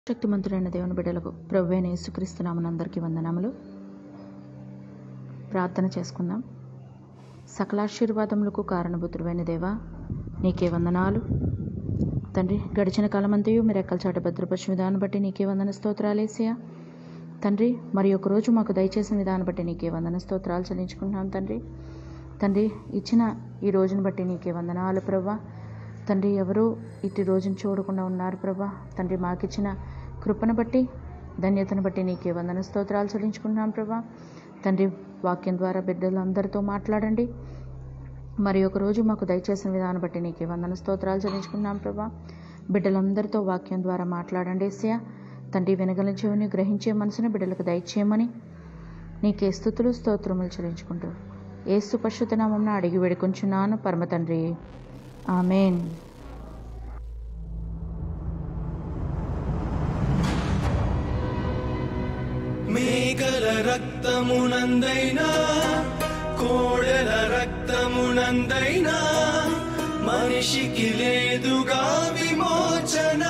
శక్తిమంతుడైన దేవుని బిడ్డలకు ప్రభువైన యేసుక్రీస్తు నామనందరికీ వందనములు ప్రార్థన చేసుకుందాం సకలాశీర్వాదములకు కారణభూతుడైన దేవా నీకే వందనాలు తండ్రి గడిచిన కాలమంతయు మీరు ఎక్కల చాట భద్రపరిచిన విధానం బట్టి నీకే వందన స్తోత్రాలేసియా తండ్రి మరి ఒక రోజు మాకు దయచేసిన విధానం బట్టి నీకే వందన స్తోత్రాలు చెల్లించుకుంటున్నాం తండ్రి తండ్రి ఇచ్చిన ఈ రోజును బట్టి నీకే వందనాలు ప్రభా తండ్రి ఎవరు ఇటు రోజును చూడకుండా ఉన్నారు ప్రభా తండ్రి మాకిచ్చిన కృపను బట్టి ధన్యతను బట్టి నీకే వందన స్తోత్రాలు చెల్లించుకుంటున్నాం ప్రభా తండ్రి వాక్యం ద్వారా బిడ్డలందరితో మాట్లాడండి మరి ఒక రోజు మాకు దయచేసిన విధానం బట్టి నీకే వందన స్తోత్రాలు చెల్లించుకున్నాం ప్రభా బిడ్డలందరితో వాక్యం ద్వారా మాట్లాడండి ఏసయ్య తండ్రి వినగల చెవిని గ్రహించే మనసుని బిడ్డలకు దయచేయమని నీకే స్థుతులు స్తోత్రములు చెల్లించుకుంటూ ఏసు పశుత నామం అడిగి వేడుకొంచున్నాను పరమ తండ్రి ఆమెన్ మేకల రక్తమునందైనా కోడెల రక్తమునందైనా మనిషికి లేదుగా విమోచన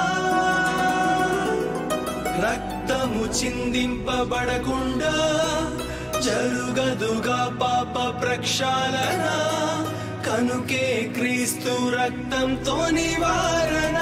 రక్తము చిందింపబడకుండా జరుగదుగా పాప ప్రక్షాళన కనుకే క్రీస్తు రక్తంతో నివారణ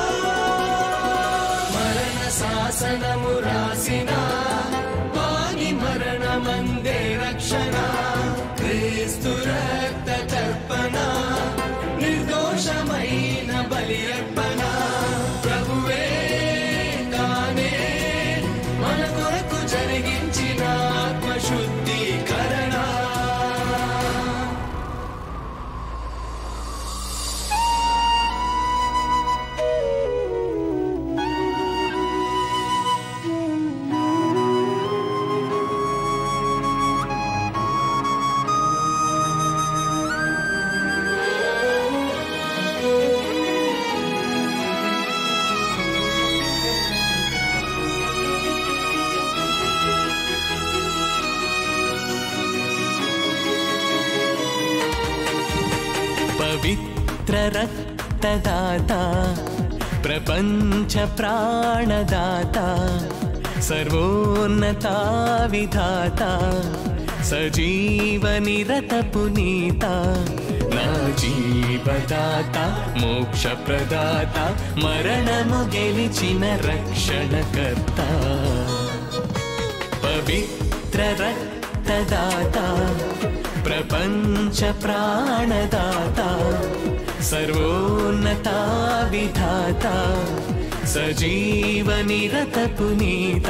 మరణ శాసనము రాసిన వాని మరణమందే రక్షణ క్రీస్తు రక్త తర్పణ నిర్దోషమైన బలి అర్పణ ప్రభువే తానే మన కొరకు జరిగించిన ఆత్మశుద్ధీకరణ పవిత్ర రక్తదాత ప్రపంచ ప్రాణదాత సర్వోన్నత విధాత సజీవ నిరత పునీత నా జీవదాత మోక్ష ప్రదాత మరణము గెలిచిన రక్షణకర్త పవిత్ర రక్తదాత ప్రపంచ ప్రాణదాత సర్వోన్నత విధాత సజీవ నిరత పునీత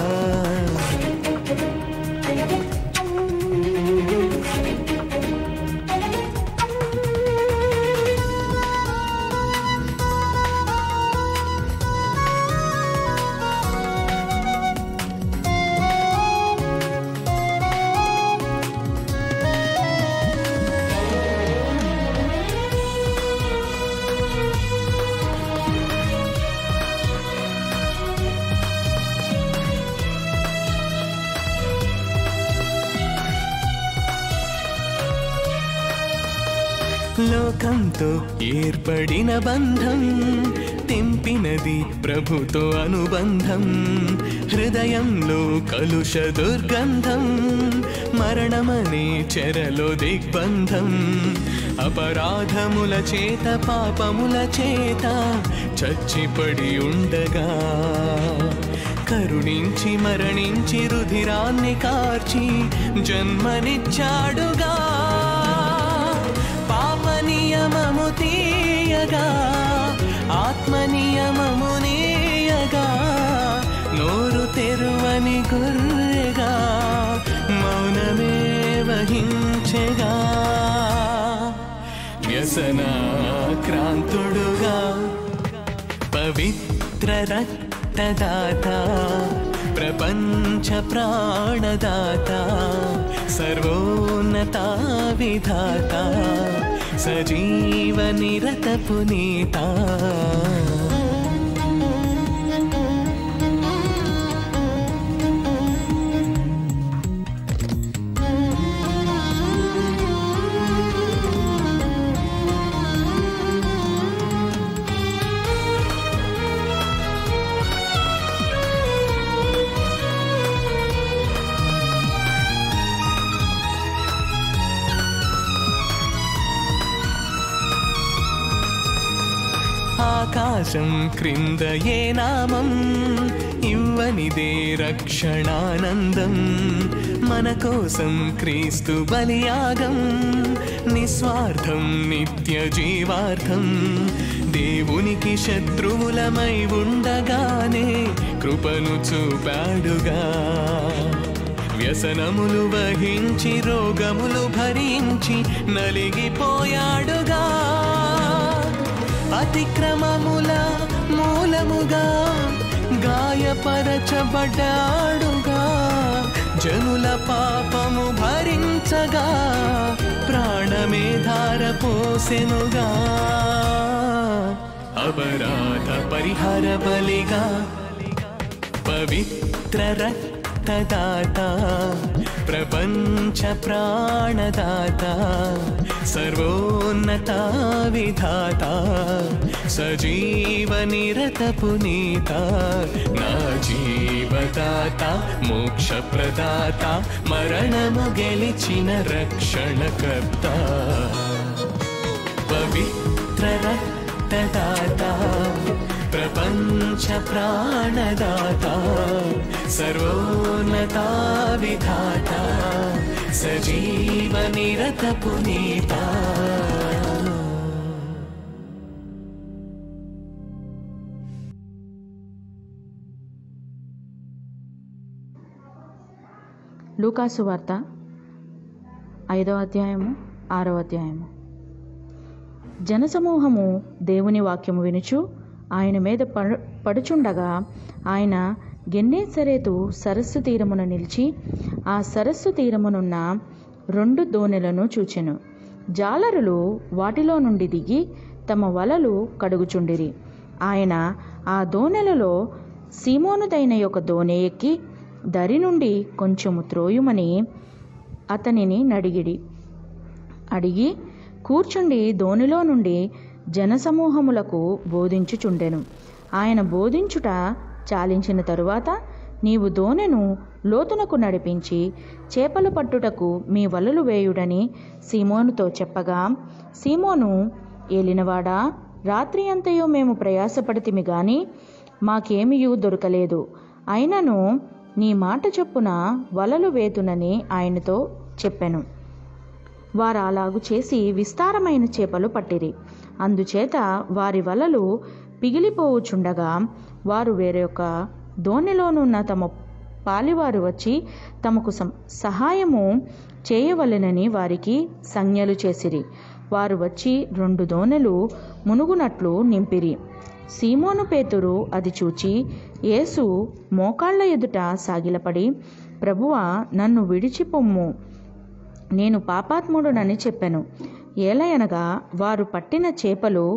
లోకంతో ఏర్పడిన బంధం తెంపినది ప్రభుతో అనుబంధం హృదయంలో కలుష దుర్గంధం మరణమనే చెరలో దిగ్బంధం అపరాధముల చేత పాపముల చేత చచ్చిపడి ఉండగా కరుణించి మరణించి రుధిరాన్ని కార్చి జన్మనిచ్చాడుగా పాప నియమము తీయగా ఆత్మ నియమము నీయగా నోరు తెరువని గుర్రెగా మౌనమే వహించెగా వ్యసనాక్రాంతుడుగా పవిత్ర రక్తదాత ప్రపంచ ప్రాణదాత సర్వోన్నత విధాత సజీవ నిరత పునీత ఆకాశం క్రింద ఏ నామం ఇవ్వనిదే రక్షణానందం మన కోసం క్రీస్తు బలియాగం నిస్వార్థం నిత్య జీవార్థం దేవునికి శత్రువులమై ఉండగానే కృపను చూపాడుగా వ్యసనములు వహించి రోగములు భరించి నలిగిపోయాడుగా అతిక్రమముల మూలముగా గాయపరచబడ్డాడుగా జనుల పాపము భరించగా ప్రాణమే ధార పోసెనుగా అపరాధ పరిహార బలిగా పవిత్ర రక్తదాత ప్రపంచ ప్రాణదాత సర్వోన్నత విధాత సజీవ నిరత పునీత నా జీవదాత మోక్ష ప్రదాత మరణము గెలిచిన రక్షణకర్త పవిత్ర రక్తదాత ప్రపంచ ప్రాణదాత సర్వోన్నత విధాత సజీవ నిరత పునీత లూకాసు వార్త ఐదో అధ్యాయము ఆరో అధ్యాయము జనసమూహము దేవుని వాక్యము వినుచు ఆయన మీద పడు పడుచుండగా ఆయన గెన్నేసరేతు సరస్సు తీరమున నిలిచి ఆ సరస్సు తీరమునున్న రెండు దోణెలను చూచెను జాలరులు వాటిలో నుండి దిగి తమ వలలు కడుగుచుండిరి ఆయన ఆ దోణెలలో సీమోనుదైన ఒక దోణె ఎక్కి దరి నుండి కొంచెము త్రోయుమని అతనిని నడిగిడి అడిగి కూర్చుండి దోణిలో నుండి జనసమూహములకు బోధించుచుండెను ఆయన బోధించుట చాలించిన తరువాత నీవు దోణెను లోతునకు నడిపించి చేపలు పట్టుటకు మీ వలలు వేయుడని సీమోనుతో చెప్పగా సీమోను ఏలినవాడా రాత్రి అంతయు మేము ప్రయాసపడితిమి గాని మాకేమియూ దొరకలేదు అయినను నీ మాట చొప్పున వలలు వేతునని ఆయనతో చెప్పెను వారు అలాగు చేసి విస్తారమైన చేపలు పట్టిరి అందుచేత వారి వలలు పిగిలిపోవుచుండగా వారు వేరొక దోణిలోనున్న తమ పాలివారు వచ్చి తమకు సం- సహాయము చేయవలెనని వారికి సంజ్ఞలు చేసిరి వారు వచ్చి రెండు దోణెలు మునుగునట్లు నింపిరి సీమోను పేతురు అది చూచి యేసు మోకాళ్ళ ఎదుట సాగిలపడి ప్రభువా నన్ను విడిచిపొమ్ము నేను పాపాత్ముడునని చెప్పెను ఏలయనగా వారు పట్టిన చేపలు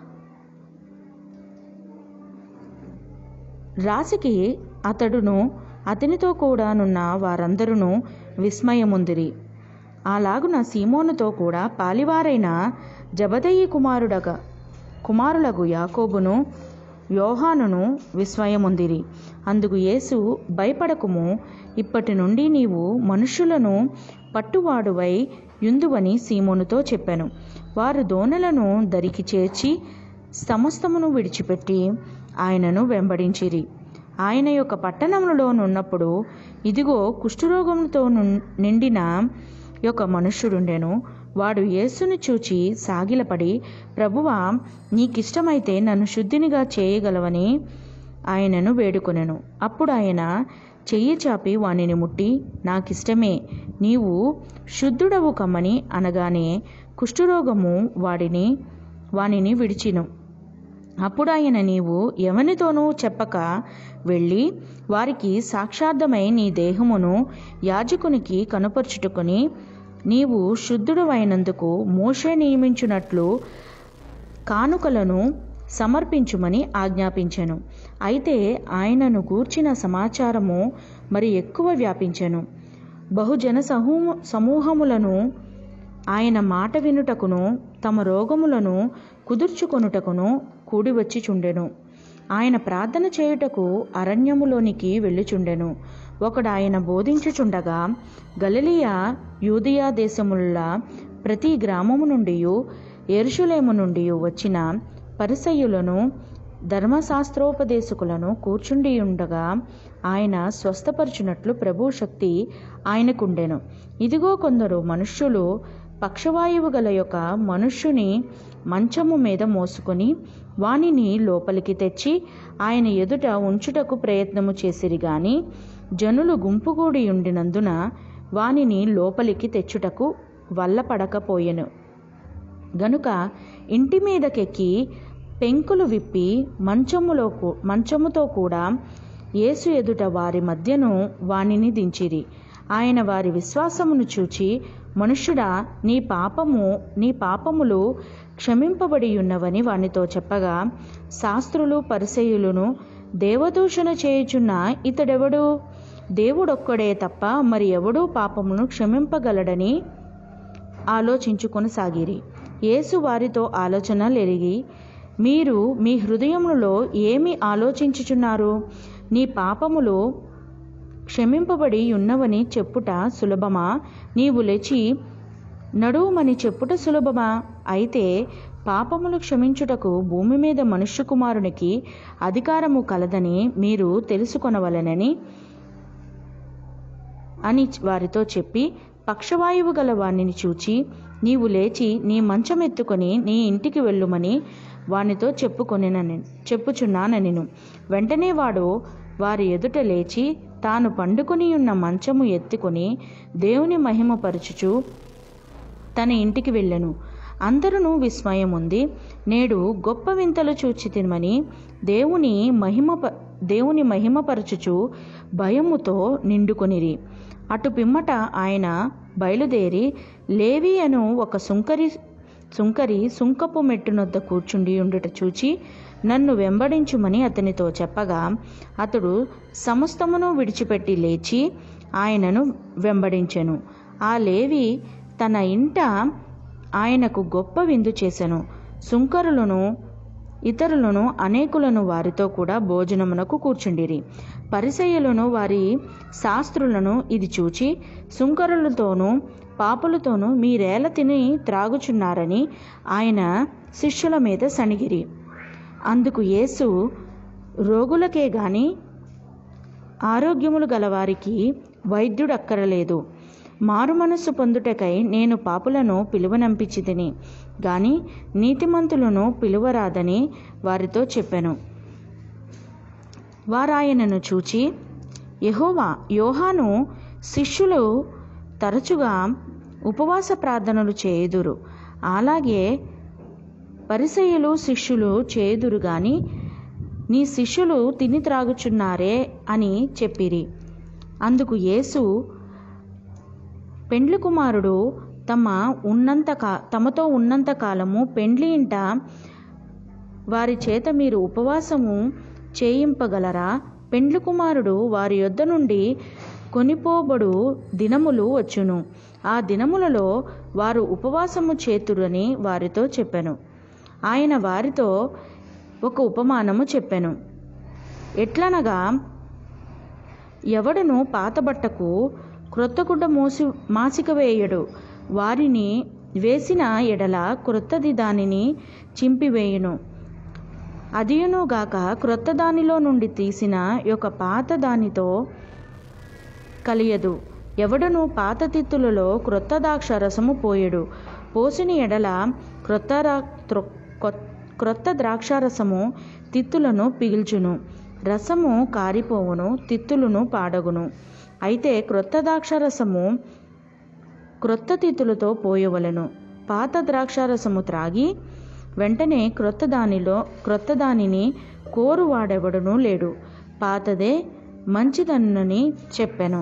రాశికి అతడును అతనితో కూడానున్న వారందరూ విస్మయముందిరి అలాగున సీమోనుతో కూడా పాలివారైన జబదయి కుమారుడగా కుమారులకు యాకోబును యోహానును విస్మయముందిరి అందుకు యేసు భయపడకుము ఇప్పటి నుండి నీవు మనుషులను పట్టువాడువై యుందువని సీమోనుతో చెప్పాను వారు దోణలను దరికి చేర్చి సమస్తమును విడిచిపెట్టి ఆయనను వెంబడించిరి ఆయన యొక్క పట్టణంలోనున్నప్పుడు ఇదిగో కుష్ఠరోగంతో నుం- నిండిన ఒక మనుష్యుడుండెను వాడు యేసును చూచి సాగిలపడి ప్రభువా నీకిష్టమైతే నన్ను శుద్ధినిగా చేయగలవని ఆయనను వేడుకొనెను అప్పుడు ఆయన చెయ్యి చాపి వానిని ముట్టి నాకిష్టమే నీవు శుద్ధుడవు కమ్మని అనగానే కుష్ఠరోగము వాడిని వానిని విడిచిను అప్పుడు ఆయన నీవు ఎవనితోనూ చెప్పక వెళ్ళి వారికి సాక్షార్థమై నీ దేహమును యాజకునికి కనుపరుచుటకుని నీవు శుద్ధుడవైనందుకు మోషే నియమించున్నట్లు కానుకలను సమర్పించుమని ఆజ్ఞాపించెను అయితే ఆయనను గూర్చిన సమాచారము మరి ఎక్కువ వ్యాపించెను బహుజన సమూహ సమూహములను ఆయన మాట వినుటకును తమ రోగములను కుదుర్చుకొనుటకును కూడి వచ్చి చుండెను ఆయన ప్రార్థన చేయుటకు అరణ్యములోనికి వెళ్ళుచుండెను ఒకడు ఆయన బోధించుచుండగా గలిలియా యూదియా దేశముల ప్రతి గ్రామము నుండి ఎరుషులేము నుండి వచ్చిన పరిసయ్యులను ధర్మశాస్త్రోపదేశకులను కూర్చుండి ఉండగా ఆయన స్వస్థపరచునట్లు ప్రభు శక్తి ఆయనకుండెను ఇదిగో కొందరు మనుష్యులు పక్షవాయువు గల యొక్క మనుష్యుని మంచము మీద మోసుకొని వానిని లోపలికి తెచ్చి ఆయన ఎదుట ఉంచుటకు ప్రయత్నము చేసిరి గాని జనులు గుంపుగూడి ఉండినందున వానిని లోపలికి తెచ్చుటకు వల్లపడకపోయెను గనుక ఇంటి మీదకెక్కి పెంకులు విప్పి మంచములో కూ- మంచముతో కూడా యేసు ఎదుట వారి మధ్యను వానిని దించిరి ఆయన వారి విశ్వాసమును చూచి మనుష్యుడా నీ పాపము నీ పాపములు క్షమింపబడి ఉన్నవని వానితో చెప్పగా శాస్త్రులు పరిసయులను దేవదూషణ చేయుచున్న ఇతడెవడు దేవుడొక్కడే తప్ప మరి ఎవడూ పాపమును క్షమింపగలడని ఆలోచించుకొనసాగిరి యేసు వారితో ఆలోచనలు ఎరిగి మీరు మీ హృదయములలో ఏమి ఆలోచించుచున్నారు నీ పాపములు క్షమింపబడి ఉన్నవని చెప్పుట సులభమా నీవు లేచి నడువుమని చెప్పుట సులభమా అయితే పాపములు క్షమించుటకు భూమి మీద మనుష్య కుమారునికి అధికారము కలదని మీరు తెలుసుకొనవలెనని అని వారితో చెప్పి పక్షవాయువు గల వాణ్ణిని చూచి నీవు లేచి నీ మంచం ఎత్తుకొని నీ ఇంటికి వెళ్ళుమని వానితో చెప్పుకొనినని చెప్పుచున్నాననిను వెంటనే వాడు వారి ఎదుట లేచి తాను పండుకొని ఉన్న మంచము ఎత్తుకొని దేవుని మహిమపరచుచు తన ఇంటికి వెళ్ళెను అందరూ విస్మయం ఉంది నేడు గొప్ప వింతలు చూచి తినమని దేవుని మహిమ దేవుని మహిమపరచుచు భయముతో నిండుకొనిరి అటు పిమ్మట ఆయన బయలుదేరి లేవి అను ఒక సుంకరి సుంకరి సుంకపు మెట్టునొద్ద కూర్చుండి ఉండుట చూచి నన్ను వెంబడించుమని అతనితో చెప్పగా అతడు సమస్తమును విడిచిపెట్టి లేచి ఆయనను వెంబడించెను ఆ లేవి తన ఇంట ఆయనకు గొప్ప విందు చేసెను సుంకరులను ఇతరులను అనేకులను వారితో కూడా భోజనమునకు కూర్చుండిరి పరిసయ్యులను వారి శాస్త్రులను ఇది చూచి సుంకరులతోనూ పాపులతోనూ మీరేల తిని త్రాగుచున్నారని ఆయన శిష్యుల మీద సణిగిరి అందుకు యేసు రోగులకే గాని ఆరోగ్యములు గలవారికి వైద్యుడు అక్కరలేదు మారు మనస్సు పొందుటకై నేను పాపులను పిలువనంపించి తిని గాని నీతిమంతులను పిలువరాదని వారితో చెప్పెను వారాయనను చూచి యెహోవా యోహాను శిష్యులు తరచుగా ఉపవాస ప్రార్థనలు చేయుదురు అలాగే పరిసయ్యులు శిష్యులు చేయుదురు గాని నీ శిష్యులు తిని త్రాగుచున్నారే అని చెప్పిరి అందుకు యేసు పెండ్లి కుమారుడు తమ ఉన్నంత కా తమతో ఉన్నంత కాలము పెండ్లి ఇంట వారి చేత మీరు ఉపవాసము చేయింపగలరా పెండ్లి కుమారుడు వారి యొద్ద నుండి కొనిపోబడు దినములు వచ్చును ఆ దినములలో వారు ఉపవాసము చేతురని వారితో చెప్పెను ఆయన వారితో ఒక ఉపమానము చెప్పెను ఎట్లనగా ఎవడును పాత బట్టకు క్రొత్త గుడ్డ మోసి మాసిక వేయడు వారిని వేసిన ఎడల క్రొత్తది దానిని చింపివేయును అదియును గాక క్రొత్త దానిలో నుండి తీసిన యొక్క పాత దానితో కలియదు ఎవడును పాత తిత్తులలో క్రొత్త ద్రాక్ష రసము పోయడు పోసిన ఎడల క్రొత్త రా- త్రొ- కొ- క్రొత్త ద్రాక్షారసము తిత్తులను పిగిల్చును రసము కారిపోవును తిత్తులను పాడగును అయితే క్రొత్త ద్రాక్షారసము క్రొత్త తిత్తులతో పోయవలెను పాత ద్రాక్షారసము త్రాగి వెంటనే క్రొత్త దానిలో క్రొత్త దానిని కోరువాడెవడునూ లేడు పాతదే మంచిదన్నని చెప్పెను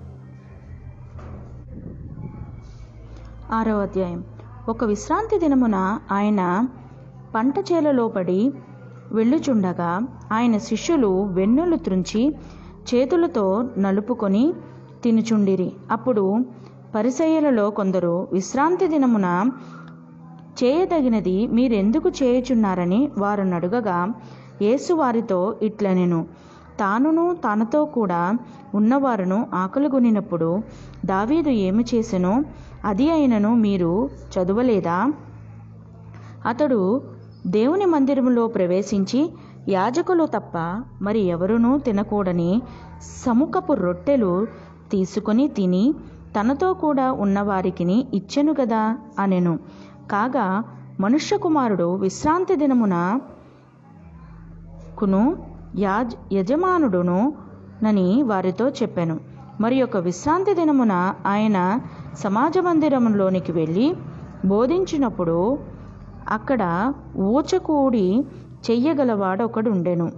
ఆరో అధ్యాయం ఒక విశ్రాంతి దినమున ఆయన పంట చేలలో పడి వెళ్ళుచుండగా ఆయన శిష్యులు వెన్నులు త్రుంచి చేతులతో నలుపుకొని తినుచుండిరి అప్పుడు పరిసయ్యులలో కొందరు విశ్రాంతి దినమున చేయదగినది మీరెందుకు చేయుచున్నారని వారు నడుగగా యేసు వారితో ఇట్లనెను తానును తనతో కూడా ఉన్నవారును ఆకలిగొనినప్పుడు దావీదు ఏమి చేసెనో అది అయినను మీరు చదవలేదా అతడు దేవుని మందిరములో ప్రవేశించి యాజకులు తప్ప మరి ఎవరునూ తినకూడని సముఖపు రొట్టెలు తీసుకొని తిని తనతో కూడా ఉన్నవారికిని ఇచ్చెను గదా అనెను కాగా మనుష్య కుమారుడు విశ్రాంతి దినమున కును యాజ్ యజమానుడును నని వారితో చెప్పాను మరి ఒక విశ్రాంతి దినమున ఆయన సమాజ మందిరంలోనికి వెళ్ళి బోధించినప్పుడు అక్కడ ఊచకూడి చెయ్యగలవాడొకడు ఉండెను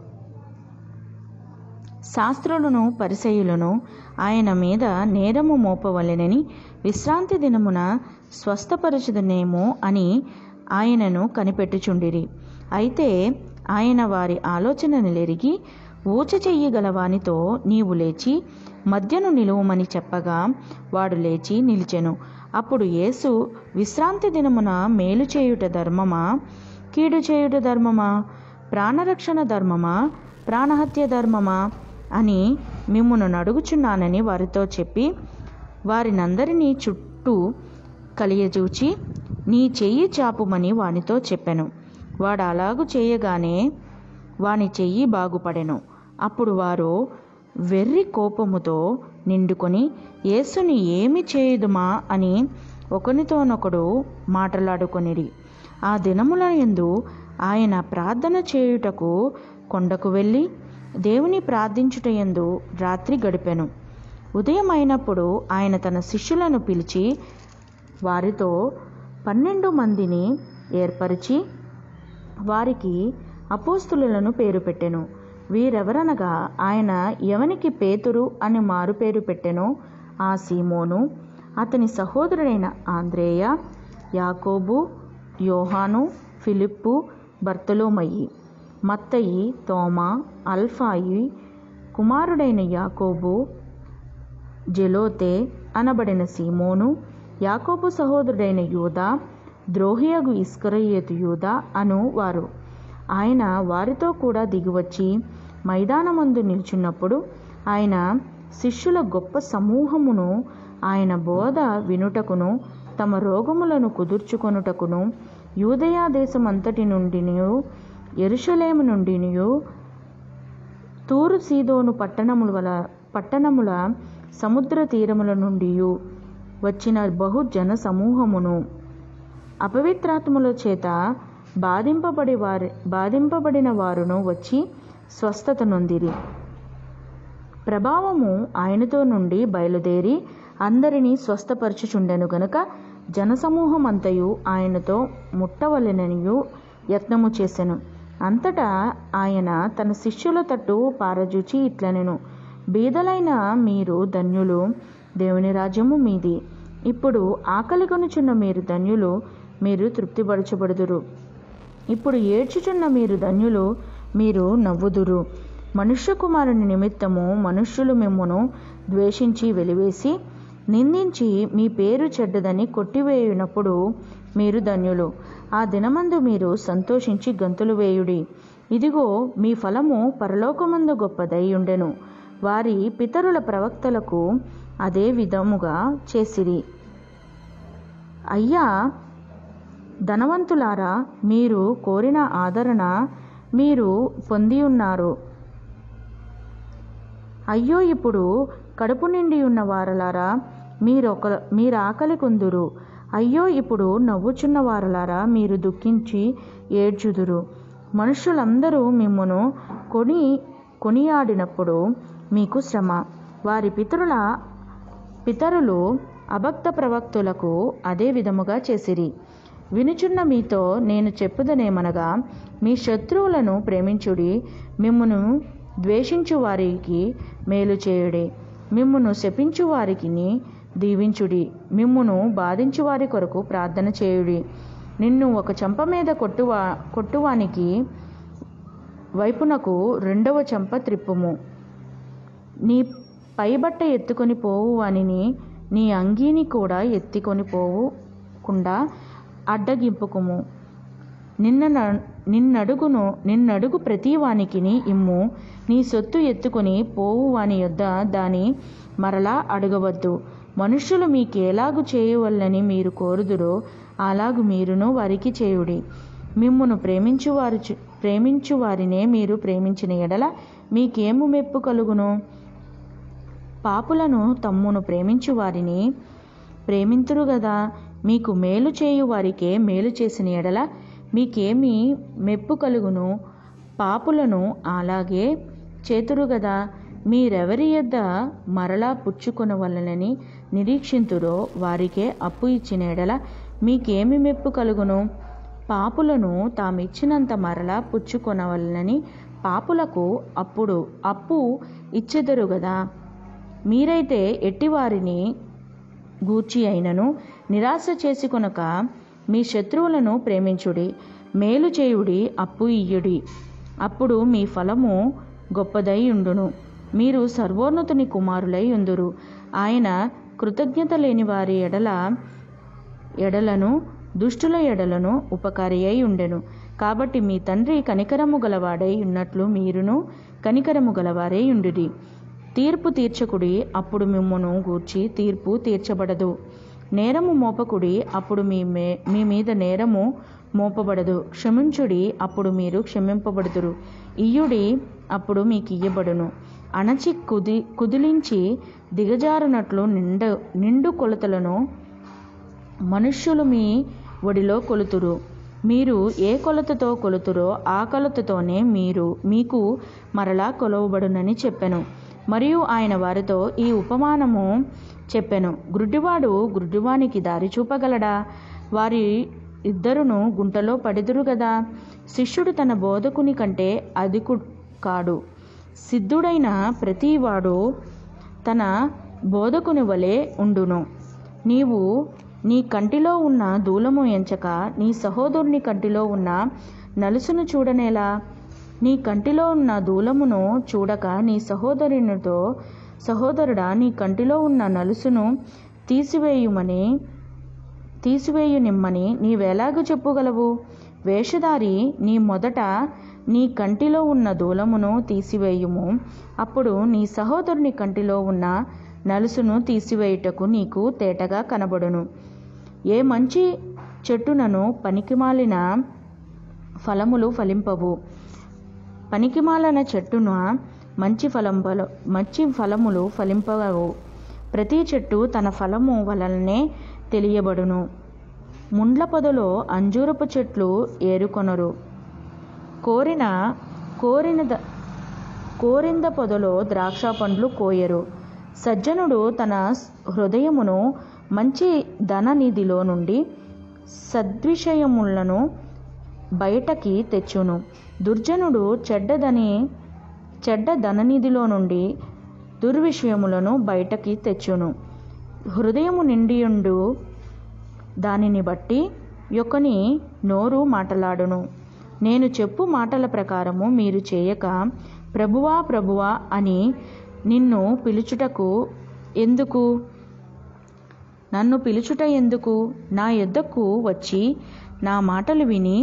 శాస్త్రులను పరిసయులను ఆయన మీద నేరము మోపవలెనని విశ్రాంతి దినమున స్వస్థపరచుదనేమో అని ఆయనను కనిపెట్టుచుండిరి అయితే ఆయన వారి ఆలోచనను లెరిగి ఊచ చెయ్యగలవానితో నీవు లేచి మధ్యను నిలువమని చెప్పగా వాడు లేచి నిలిచెను అప్పుడు యేసు విశ్రాంతి దినమున మేలు చేయుట ధర్మమా కీడు చేయుట ధర్మమా ప్రాణరక్షణ ధర్మమా ప్రాణహత్య ధర్మమా అని మిమ్మును నడుగుచున్నానని వారితో చెప్పి వారినందరినీ చుట్టూ కలియజూచి నీ చెయ్యి చాపుమని వానితో చెప్పెను వాడు అలాగు చేయగానే వాని చెయ్యి బాగుపడెను అప్పుడు వారు వెర్రి కోపముతో నిండుకొని యేసుని ఏమి చేయుదుమా అని ఒకనితోనొకడు మాటలాడుకొనిరి ఆ దినముల యందు ఆయన ప్రార్థన చేయుటకు కొండకు వెళ్ళి దేవుని ప్రార్థించుటయందు రాత్రి గడిపెను ఉదయం అయినప్పుడు ఆయన తన శిష్యులను పిలిచి వారితో పన్నెండు మందిని ఏర్పరిచి వారికి అపోస్తులను పేరు పెట్టెను వీరెవరనగా ఆయన ఎవనికి పేతురు అని మారు పేరు పెట్టెనో ఆ సీమోను అతని సహోదరుడైన ఆంద్రేయ యాకోబు యోహాను ఫిలిప్పు బర్తలోమయి మత్తయి తోమా అల్ఫాయి కుమారుడైన యాకోబు జెలోతే అనబడిన సీమోను యాకోబు సహోదరుడైన యూదా ద్రోహియగు ఇస్కరయేతు యూదా అను వారు ఆయన వారితో కూడా దిగివచ్చి మైదానమందు నిల్చున్నప్పుడు ఆయన శిష్యుల గొప్ప సమూహమును ఆయన బోధ వినుటకును తమ రోగములను కుదుర్చుకొనుటకును యూదయా దేశమంతటి నుండినియు ఎరుషలేము నుండినియు తూరు సీదోను పట్టణముల వల పట్టణముల సముద్ర తీరముల నుండి వచ్చిన బహు జన సమూహమును అపవిత్రాత్మల చేత బాధింపబడి వారి బాధింపబడిన వారును వచ్చి స్వస్థత నొందిరి ప్రభావము ఆయనతో నుండి బయలుదేరి అందరినీ స్వస్థపరచుచుండెను గనుక జనసమూహం అంతయు ఆయనతో ముట్టవలెననియు యత్నము చేసెను అంతటా ఆయన తన శిష్యుల తట్టు పారజూచి ఇట్లనెను బీదలైన మీరు ధన్యులు దేవుని రాజ్యము మీది ఇప్పుడు ఆకలి కొనుచున్న మీరు ధన్యులు మీరు తృప్తిపరచబడుదురు ఇప్పుడు ఏడ్చుచున్న మీరు ధన్యులు మీరు నవ్వుదురు మనుష్య కుమారుని నిమిత్తము మనుష్యులు మిమ్మును ద్వేషించి వెలివేసి నిందించి మీ పేరు చెడ్డదని కొట్టివేయునప్పుడు మీరు ధన్యులు ఆ దినమందు మీరు సంతోషించి గంతులు వేయుడి ఇదిగో మీ ఫలము పరలోకమందు గొప్పదై ఉండెను వారి పితరుల ప్రవక్తలకు అదే విధముగా చేసిరి అయ్యా ధనవంతులారా మీరు కోరిన ఆదరణ మీరు పొంది ఉన్నారు అయ్యో ఇప్పుడు కడుపు నిండి ఉన్న వారలారా మీరొక మీరు ఆకలి కొందురు అయ్యో ఇప్పుడు నవ్వుచున్న వారలారా మీరు దుఃఖించి ఏడ్చుదురు మనుషులందరూ మిమ్మును కొని కొనియాడినప్పుడు మీకు శ్రమ వారి పితరుల పితరులు అభక్త ప్రవక్తులకు అదే విధముగా చేసిరి వినుచున్న మీతో నేను చెప్పుదనేమనగా మీ శత్రువులను ప్రేమించుడి మిమ్మును ద్వేషించు వారికి మేలు చేయుడి మిమ్మును శపించు వారికి దీవించుడి మిమ్మును బాధించు వారి కొరకు ప్రార్థన చేయుడి నిన్ను ఒక చెంప మీద కొట్టువా కొట్టువానికి వైపునకు రెండవ చెంప త్రిప్పుము నీ పైబట్ట ఎత్తుకొని పోవు వానిని నీ అంగీని కూడా ఎత్తుకొని పోవుకుండా అడ్డగింపుకుము నిన్న న- నిన్నడుగును నిన్నడుగు ప్రతి వానికిని ఇమ్ము నీ సొత్తు ఎత్తుకొని పోవు వాని యొద్ద దాని మరలా అడగవద్దు మనుష్యులు మీకేలాగు చేయవల్లని మీరు కోరుదురో అలాగు మీరును వారికి చేయుడి మిమ్మును ప్రేమించువారు చు- ప్రేమించు వారినే మీరు ప్రేమించిన ఎడల మీకేము మెప్పు కలుగును పాపులను తమ్మును ప్రేమించు వారిని ప్రేమింతురు గదా మీకు మేలు చేయు వారికే మేలు చేసిన ఎడల మీకేమి మెప్పు కలుగును పాపులను అలాగే చేతురు గదా మీరెవరి యొద్ద మరలా పుచ్చుకొనవలనని నిరీక్షింతురో వారికే అప్పు ఇచ్చిన ఎడల మీకేమి మెప్పు కలుగును పాపులను తామిచ్చినంత మరలా పుచ్చుకొనవలనని పాపులకు అప్పుడు అప్పు ఇచ్చెదరు గదా మీరైతే ఎట్టివారిని గూర్చి అయినను నిరాశ చేసుకొనక మీ శత్రువులను ప్రేమించుడి మేలు చేయుడి అప్పు ఇయ్యుడి అప్పుడు మీ ఫలము గొప్పదై ఉండును మీరు సర్వోన్నతుని కుమారులై ఉందురు ఆయన కృతజ్ఞత లేని వారి ఎడల ఎడలను దుష్టుల ఎడలను ఉపకారి అయి ఉండెను కాబట్టి మీ తండ్రి కనికరము గలవాడై ఉన్నట్లు మీరును కనికరము గలవారై ఉండుడి తీర్పు తీర్చకుడి అప్పుడు మిమ్మును గూర్చి తీర్పు తీర్చబడదు నేరము మోపకుడి అప్పుడు మీ మే మీ మీద నేరము మోపబడదు క్షమించుడి అప్పుడు మీరు క్షమింపబడుదురు ఇయ్యుడి అప్పుడు మీకు ఇయ్యబడును అణచి కుది కుదిలించి దిగజారునట్లు నిండు నిండు కొలతలను మనుష్యులు మీ ఒడిలో కొలుతురు మీరు ఏ కొలతతో కొలుతురో ఆ కొలతతోనే మీరు మీకు మరలా కొలవబడునని చెప్పెను మరియు ఆయన వారితో ఈ ఉపమానము చెప్పెను గుడ్డివాడు గుడ్డివానికి దారి చూపగలడా వారి ఇద్దరును గుంటలో పడిదురు గదా శిష్యుడు తన బోధకుని కంటే అధికు కాడు సిద్ధుడైన ప్రతివాడు తన బోధకుని వలె ఉండును నీవు నీ కంటిలో ఉన్న దూలము ఎంచక నీ సహోదరుని కంటిలో ఉన్న నలుసును చూడనేలా నీ కంటిలో ఉన్న దూలమును చూడక నీ సహోదరునితో సహోదరుడా నీ కంటిలో ఉన్న నలుసును తీసివేయుమని తీసివేయు నిమ్మని నీవెలాగూ చెప్పగలవు వేషధారి నీ మొదట నీ కంటిలో ఉన్న దూలమును తీసివేయుము అప్పుడు నీ సహోదరుని కంటిలో ఉన్న నలుసును తీసివేయుటకు నీకు తేటగా కనబడును ఏ మంచి చెట్టునను పనికిమాలిన ఫలములు ఫలింపవు పనికిమాలిన చెట్టున మంచి ఫలం ఫల మంచి ఫలములు ఫలింపవు ప్రతి చెట్టు తన ఫలము వలననే తెలియబడును ముండ్ల పొదలో అంజూరపు చెట్లు ఏరుకొనరు కోరిన కోరిన ద- కోరింద పొదలో ద్రాక్ష పండ్లు కోయరు సజ్జనుడు తన హృదయమును మంచి ధననిధిలో నుండి సద్విషయములను బయటకి తెచ్చును దుర్జనుడు చెడ్డదని చెడ్డ ధననిధిలో నుండి దుర్విషయములను బయటకి తెచ్చును హృదయము నిండియుండు దానిని బట్టి యొక్కని నోరు మాటలాడును నేను చెప్పు మాటల ప్రకారము మీరు చేయక ప్రభువా ప్రభువా అని నిన్ను పిలుచుటకు ఎందుకు నన్ను పిలుచుట ఎందుకు నా యొద్దకు వచ్చి నా మాటలు విని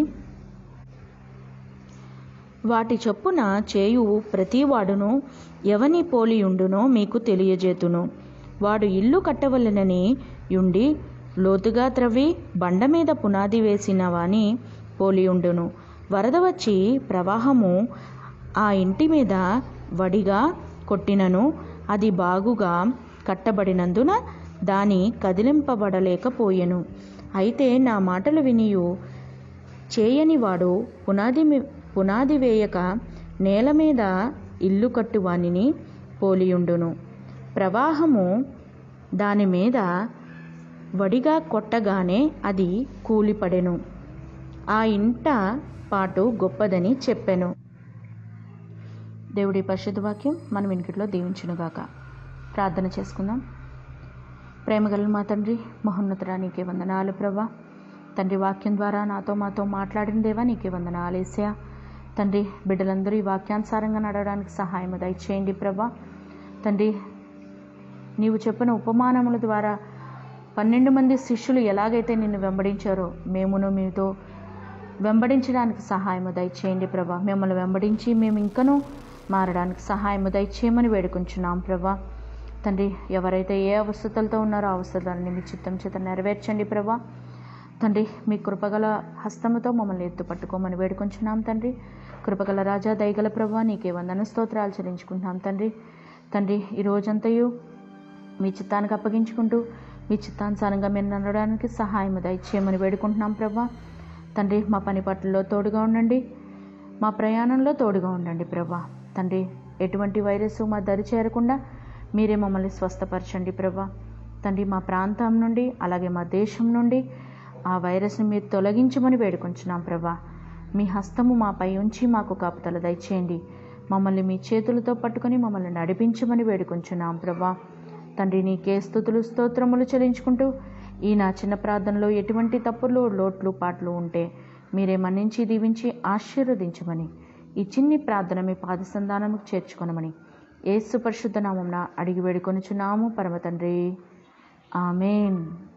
వాటి చొప్పున చేయు ప్రతివాడును ఎవని పోలియుండునో మీకు తెలియజేతును వాడు ఇల్లు కట్టవలెనని యుండి లోతుగా త్రవ్వి బండ మీద పునాది వేసిన వాని పోలియుండును వరద వచ్చి ప్రవాహము ఆ ఇంటి మీద వడిగా కొట్టినను అది బాగుగా కట్టబడినందున దాని కదిలింపబడలేకపోయెను అయితే నా మాటలు వినియు చేయనివాడు పునాది మీ- పునాది వేయక నేల మీద ఇల్లు కట్టువానిని పోలియుండును ప్రవాహము దాని మీద వడిగా కొట్టగానే అది కూలిపడెను ఆ ఇంట పాటు గొప్పదని చెప్పెను దేవుడి పరిశుద్ధ వాక్యం మన వెనుకట్లో దీవించునుగాక ప్రార్థన చేసుకుందాం ప్రేమగల మా తండ్రి మహోన్నతుడా నీకే వందనాలు ప్రభా తండ్రి వాక్యం ద్వారా నాతో మాతో మాట్లాడిన దేవా నీకే వందనాలు ఏసయా తండ్రి బిడ్డలందరూ ఈ వాక్యానుసారంగా నడవడానికి సహాయం దయచేయండి ప్రభా తండ్రి నీవు చెప్పిన ఉపమానముల ద్వారా పన్నెండు మంది శిష్యులు ఎలాగైతే నిన్ను వెంబడించారో మేమును మీతో వెంబడించడానికి సహాయము దయచేయండి ప్రభా మిమ్మల్ని వెంబడించి మేము ఇంకనూ మారడానికి సహాయము దయచేయమని వేడుకుంటున్నాం ప్రభా తండ్రి ఎవరైతే ఏ అవస్థలతో ఉన్నారో ఆ అవస్థలన్నీ మీ చిత్తం చేత నెరవేర్చండి ప్రభా తండ్రి మీ కృపగల హస్తముతో మమ్మల్ని ఎత్తు పట్టుకోమని వేడుకొంచున్నాం తండ్రి కృపగల రాజా దయగల ప్రభా నీకే వందన స్తోత్రాలు చెల్లించుకుంటున్నాం తండ్రి తండ్రి ఈ రోజంతయు మీ చిత్తానికి అప్పగించుకుంటూ మీ చిత్తానుసారంగా మీరు నడవడానికి సహాయం దయచేయమని వేడుకుంటున్నాం ప్రభా తండ్రి మా పని పట్లలో తోడుగా ఉండండి మా ప్రయాణంలో తోడుగా ఉండండి ప్రభా తండ్రి ఎటువంటి వైరస్ మా దరి చేరకుండా మీరే మమ్మల్ని స్వస్థపరచండి ప్రభా తండ్రి మా ప్రాంతం నుండి అలాగే మా దేశం నుండి ఆ వైరస్ని మీరు తొలగించమని వేడుకుంటున్నాం ప్రభా మీ హస్తము మాపై ఉంచి మాకు కాపుతల దయచేయండి మమ్మల్ని మీ చేతులతో పట్టుకొని మమ్మల్ని నడిపించమని వేడుకుంటున్నాం ప్రభా తండ్రి నీకే స్థుతులు స్తోత్రములు చెల్లించుకుంటూ ఈ నా చిన్న ప్రార్థనలో ఎటువంటి తప్పులు లోట్లు పాటలు ఉంటే మీరే మన్నించి దీవించి ఆశీర్వదించమని ఈ చిన్ని ప్రార్థన మీ పాదసంధానముకు చేర్చుకొనమని ఏసు పరిశుద్ధ నామంన అడిగి వేడుకొనుచున్నాము పరమ తండ్రి ఆమెన్